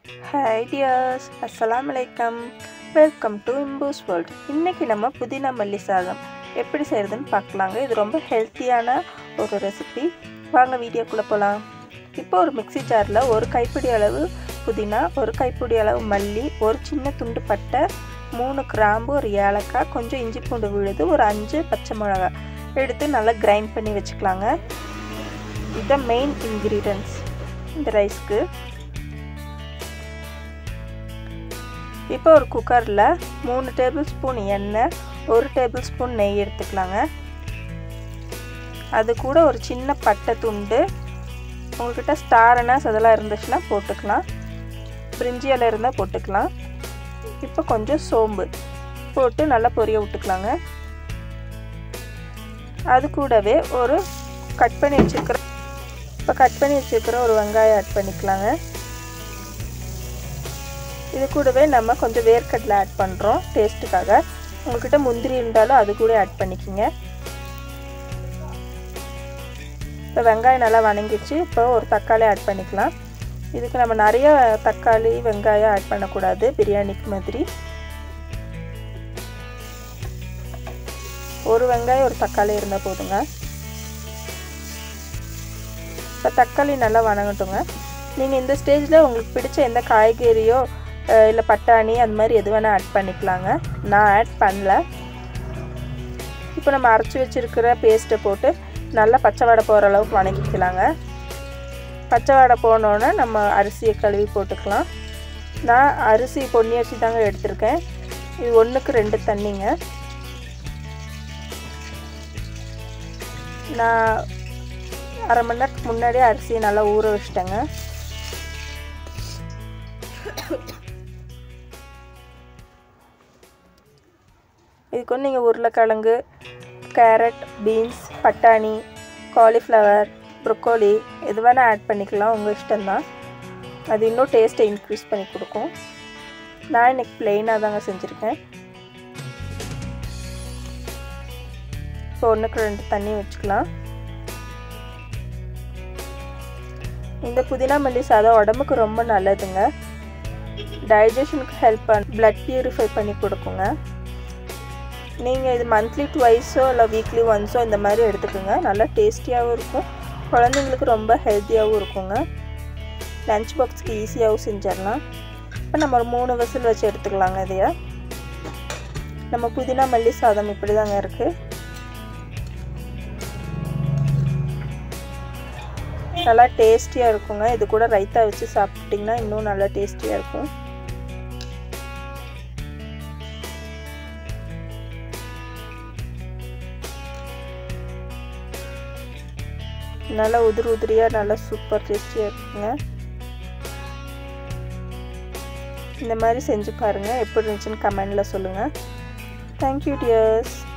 hi dears அஸ்ஸலாமு அலைக்கம் welcome to இம்பூஸ் வேர்ல்ட் இன்றைக்கி நம்ம புதினா மல்லி சாதம் எப்படி செய்கிறதுன்னு பார்க்கலாங்க இது ரொம்ப ஹெல்த்தியான ஒரு ரெசிபி வாங்க வீடியோக்குள்ளே போகலாம் இப்போ ஒரு மிக்ஸி ஜாரில் ஒரு கைப்பிடி அளவு புதினா ஒரு கைப்பிடி அளவு மல்லி ஒரு சின்ன துண்டு பட்டை மூணு கிராம்பு ஒரு ஏலக்காய் கொஞ்சம் இஞ்சி பூண்டு விழுது ஒரு அஞ்சு பச்சை மிளகாய் எடுத்து நல்லா கிரைண்ட் பண்ணி வச்சுக்கலாங்க இதுதான் மெயின் இன்க்ரீடியன்ஸ் இந்த ரைஸ்க்கு இப்போ ஒரு குக்கரில் மூணு டேபிள் ஸ்பூன் எண்ணெய் ஒரு டேபிள் ஸ்பூன் நெய் எடுத்துக்கலாங்க அது கூட ஒரு சின்ன பட்டை துண்டு உங்கள்கிட்ட ஸ்டார் அனாஸ் அதெல்லாம் இருந்துச்சுன்னா போட்டுக்கலாம் பிரிஞ்சி இலை இருந்தால் போட்டுக்கலாம் இப்போ கொஞ்சம் சோம்பு போட்டு நல்லா பொரிய விட்டுக்கலாங்க அது கூடவே ஒரு கட் பண்ணி வச்சுருக்கிற இப்போ கட் பண்ணி வச்சுருக்கிற ஒரு வெங்காயம் ஆட் பண்ணிக்கலாங்க இது கூடவே நம்ம கொஞ்சம் வேர்க்கடலை ஆட் பண்ணுறோம் டேஸ்ட்டுக்காக உங்கள்கிட்ட முந்திரி இருந்தாலும் அது கூட ஆட் பண்ணிக்கிங்க இப்போ வெங்காயம் நல்லா வணங்கிடுச்சு இப்போ ஒரு தக்காளி ஆட் பண்ணிக்கலாம் இதுக்கு நம்ம நிறைய தக்காளி வெங்காயம் ஆட் பண்ணக்கூடாது பிரியாணிக்கு மாதிரி ஒரு வெங்காயம் ஒரு தக்காளி இருந்தால் போதுங்க இப்போ தக்காளி நல்லா வணங்கட்டுங்க நீங்கள் இந்த ஸ்டேஜில் உங்களுக்கு பிடிச்ச எந்த காய்கறியோ இல்லை பட்டாணி அந்த மாதிரி எது வேணால் ஆட் பண்ணிக்கலாங்க நான் ஆட் பண்ணல இப்போ நம்ம அரைச்சி வச்சுருக்கிற பேஸ்ட்டை போட்டு நல்லா பச்சை வடை போகிற அளவுக்கு வணக்கிக்கலாங்க பச்சை வடை போனோன்னே நம்ம அரிசியை கழுவி போட்டுக்கலாம் நான் அரிசி பொன்னி அரிசி தாங்க எடுத்திருக்கேன் இது ஒன்றுக்கு ரெண்டு தண்ணிங்க நான் அரை மணி நேரத்துக்கு முன்னாடியே அரிசியை நல்லா ஊற வச்சிட்டேங்க இதுக்கு வந்து நீங்கள் உருளைக்கிழங்கு கேரட் பீன்ஸ் பட்டாணி காலிஃப்ளவர் ப்ரொக்கோலி எது வேணால் ஆட் பண்ணிக்கலாம் உங்கள் இஷ்டம்தான் அது இன்னும் டேஸ்ட்டை இன்க்ரீஸ் பண்ணி கொடுக்கும் நான் இன்னைக்கு ப்ளெயினாக தாங்க செஞ்சுருக்கேன் இப்போ ஒன்றுக்கு ரெண்டு தண்ணி வச்சுக்கலாம் இந்த புதினா மல்லி சாதம் உடம்புக்கு ரொம்ப நல்லதுங்க டைஜஷனுக்கு ஹெல்ப் பண்ண பிளட் பியூரிஃபை பண்ணி கொடுக்குங்க நீங்கள் இது மந்த்லி டுவைஸோ இல்லை வீக்லி ஒன்ஸோ இந்த மாதிரி எடுத்துக்கோங்க நல்லா டேஸ்டியாகவும் இருக்கும் குழந்தைங்களுக்கு ரொம்ப ஹெல்த்தியாகவும் இருக்குங்க லன்ச் பாக்ஸ்க்கு ஈஸியாகவும் செஞ்சிடலாம் இப்போ நம்ம ஒரு மூணு விசில் வச்சு எடுத்துக்கலாங்க இதைய நம்ம புதினா மல்லி சாதம் இப்படி தாங்க இருக்குது நல்லா டேஸ்டியாக இருக்குங்க இது கூட ரைத்தா வச்சு சாப்பிட்டிங்கன்னா இன்னும் நல்லா டேஸ்டியாக இருக்கும் நல்லா உதிரி உதிரியாக நல்லா சூப்பர் டேஸ்டியாக இருக்குங்க இந்த மாதிரி செஞ்சு பாருங்கள் எப்படி இருந்துச்சுன்னு கமெண்டில் சொல்லுங்கள் தேங்க்யூ டியர்ஸ்